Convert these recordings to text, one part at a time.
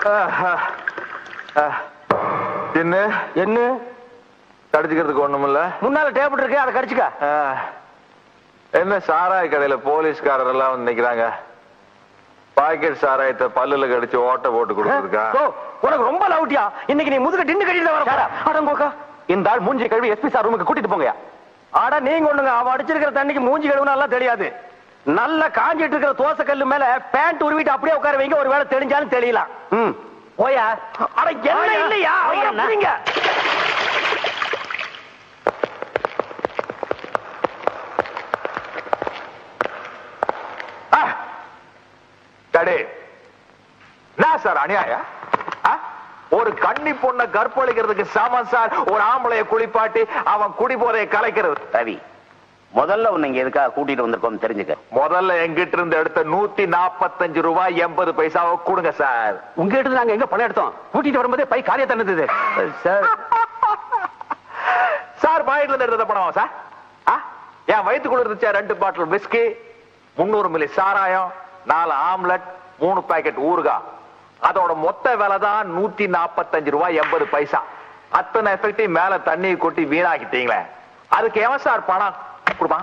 என்ன என்ன கடிச்சுக்கிறதுக்கு ஒண்ணுமில்ல முன்னால டேபிள் இருக்கு அதை கடிச்சுக்க ஆ. என்ன சாராய கடையில போலீஸ்காரர் எல்லாம் வந்து நிக்கிறாங்க பாக்கெட் சாராயத்தை பல்லுல கடிச்சு ஓட்ட போட்டு கொடுக்குறதுக்கா ஓ, உனக்கு ரொம்ப லவுட்டியா இன்னைக்கு நீ முதுக டின்னு கட்டிட்டு வர அடங்கோக்கா இந்த ஆள் மூஞ்சி கழுவி எஸ்பி சார் ரூமுக்கு கூட்டிட்டு போங்கயா ஆட நீங்க ஒண்ணுங்க அவ அடிச்சிருக்கிற தண்ணிக்கு மூஞ்சி கழுவுனா எல்லாம் தெரியாது நல்ல காஞ்சிட்டு இருக்கிற தோசை கல்லு மேல பேண்ட் உருவிட்டு அப்படியே உட்கார வைங்க ஒரு வேளை தெளிஞ்சாலும் தெரியலாம் ம் போயா அட என்ன இல்லையா அவரை புடிங்க. ஆ. டடே என்ன சார் அநியாயம் ஆ? ஒரு கன்னி பொண்ண கற்பழிக்கிறதுக்கு சமம் சார் ஒரு ஆம்பளைய குளிப்பாட்டி அவன் குடி போதைய கலைக்கிறது ரவி முதல்ல உன்னை இங்க எதுக்காக கூட்டிட்டு வந்திருக்கோம் தெரிஞ்சுக்க முதல்ல எங்கிட்ட இருந்து எடுத்த நூத்தி நாப்பத்தஞ்சு ரூபாய் எண்பது பைசாவை கொடுங்க சார் உங்க இடத்துல நாங்க எங்க பணம் எடுத்தோம் கூட்டிட்டு வரும்போதே பை காரிய தந்தது சார் சார் பாயிண்ட்ல இருந்து எடுத்த பணமா சார் ஆ? என் வயிற்றுக்குள்ள இருந்துச்சா ரெண்டு பாட்டில் விஸ்கி முன்னூறு மில்லி சாராயம் நாலு ஆம்லெட் மூணு பாக்கெட் ஊறுகாய் அதோட மொத்த விலை தான் நூத்தி நாப்பத்தஞ்சு ரூபாய் எண்பது பைசா அத்தனை எஃபெக்டையும் மேல தண்ணி கொட்டி வீணாக்கிட்டீங்களே அதுக்கு எவன் சார் பணம் கொடுப்பான்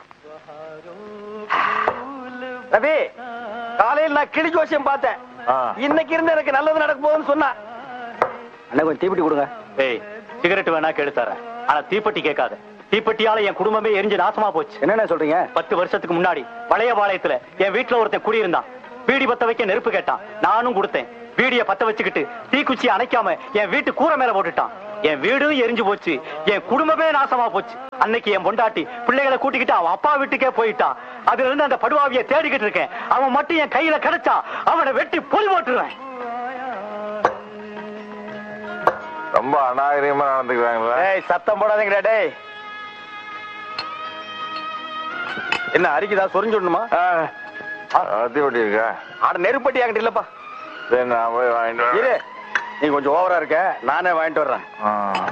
ரவி காலையில் நான் கிளி ஜோசியம் பார்த்தேன் ஆ. இன்னைக்கு இருந்து எனக்கு நல்லது நடக்க போகுதுன்னு சொன்னா அண்ணா கொஞ்சம் தீப்பிட்டி கொடுங்க ஏய் சிகரெட் வேணா கெடுத்தாரேன் ஆனா தீப்பெட்டி கேட்காத தீப்பெட்டியால என் குடும்பமே எரிஞ்சு நாசமா போச்சு என்னென்ன சொல்றீங்க பத்து வருஷத்துக்கு முன்னாடி பழைய பாளையத்துல என் வீட்டுல ஒருத்தன் குடியிருந்தான் பீடி பத்த வைக்க நெருப்பு கேட்டான் நானும் கொடுத்தேன் பீடிய பத்த வச்சுக்கிட்டு தீக்குச்சி அணைக்காம என் வீட்டு கூரை மேல போட்டுட்டான் என் வீடும் எரிஞ்சு போச்சு என் குடும்பமே நாசமா போச்சு அன்னைக்கு என் பொண்டாட்டி பிள்ளைகளை கூட்டிக்கிட்டு அவன் அப்பா வீட்டுக்கே போயிட்டான் அதுல இருந்து அந்த படுவாவிய தேடிக்கிட்டு இருக்கேன் அவன் மட்டும் என் கையில கிடைச்சா அவனை வெட்டி பொறி போட்டுருவேன் ரொம்ப அநாகரிகமா நடந்துக்கிறாங்களா ஏய் சத்தம் போடாதீங்கடா டேய் என்ன அரிக்குதா சொரிஞ்சுடணுமா அத்தி ஒட்டி இருக்கா ஆட நெருப்பட்டி என்கிட்ட இல்லப்பா சரி நான் போய் வாங்கிட்டு இரு வரேன். நீ கொஞ்சம் ஓவரா இருக்க நானே வாங்கிட்டு வர்றேன் ஆ.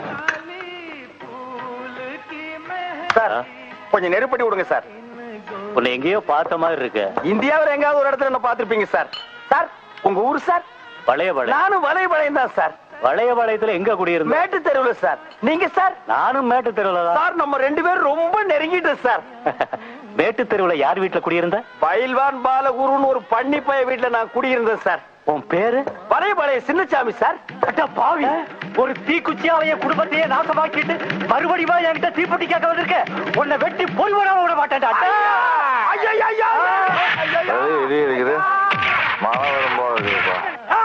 சார் கொஞ்சம் நெருப்பட்டி விடுங்க சார் உன்னை எங்கேயோ பார்த்த மாதிரி இருக்கு இந்தியாவில் எங்காவது ஒரு இடத்துல என்ன பார்த்திருப்பீங்க சார் சார் உங்க ஊர் சார் பழைய பாளையம் நானும் வலைபாளையம் தான் சார் பழைய பாளையத்துல எங்க குடியிருந்த மேட்டு தெருவில் சார் நீங்க சார் நானும் மேட்டு தெருவுல தான் சார் நம்ம ரெண்டு பேரும் ரொம்ப நெருங்கிட்டோம் சார் மேட்டு தெருவுல யார் வீட்டுல குடியிருந்த பயில்வான் பாலகுருன்னு ஒரு பண்ணி பைய வீட்டுல நான் குடியிருந்தேன் சார் உன் பேரு வலைபாளைய சின்னசாமி சார் அட பாவி ஒரு தீக்குச்சியால என் குடும்பத்தையே நாசமாக்கிட்டு மறுபடியும் என்கிட்ட தீப்பெட்டி கேட்க வந்திருக்க உன்னை வெட்டி போய் விடாம விட மாட்டேன்டா ஐயா, ஐயா, ஐயா, ஐயா, ஐயா. அது இடி இருக்குது மழை வரும் போல இருக்குப்பா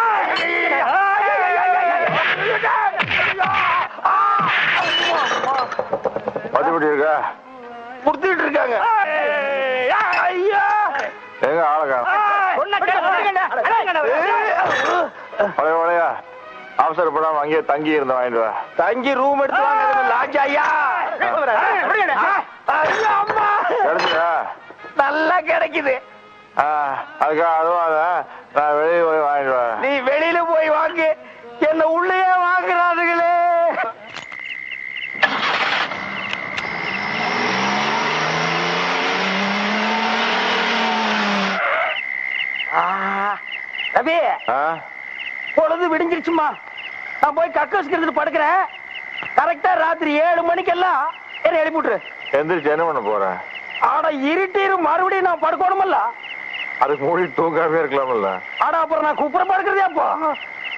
அத்தி ஒட்டி இருக்கா குடுத்துட்டு இருக்காங்க ஐயா எங்க ஆளை காணோம் பழைய பழையா அவசரப்படாம அங்கேயே தங்கி இருந்து வாங்கிட்டு வா தங்கி ரூம் எடுத்து வாங்க லாட்ஜ் ஐயா ஐயா, அம்மா கிடைச்சா நல்லா கிடைக்குது அதுக்காக அதுவாத நான் வெளியே போய் வாங்கிட்டு வரேன் நீ வெளியில போய் வாங்கு என்ன உள்ளேயே வாங்குறானுங்களே ஆ, ரவி ஆ? பொழுது விடிஞ்சிருச்சுமா நான் போய் கக்கஸ்க்கு எடுத்துட்டு படுக்கிறேன் கரெக்டா ராத்திரி ஏழு மணிக்கெல்லாம் என்ன எழுப்பி விட்டுரு எந்திரிச்சு என்ன பண்ண போறேன் ஆனா இருட்டிரு மறுபடியும் நான் படுக்கணுமல்ல அதுக்கு மூடி தூங்காமே இருக்கலாம்ல ஆனா அப்புறம் நான் குப்புற படுக்கிறதே அப்போ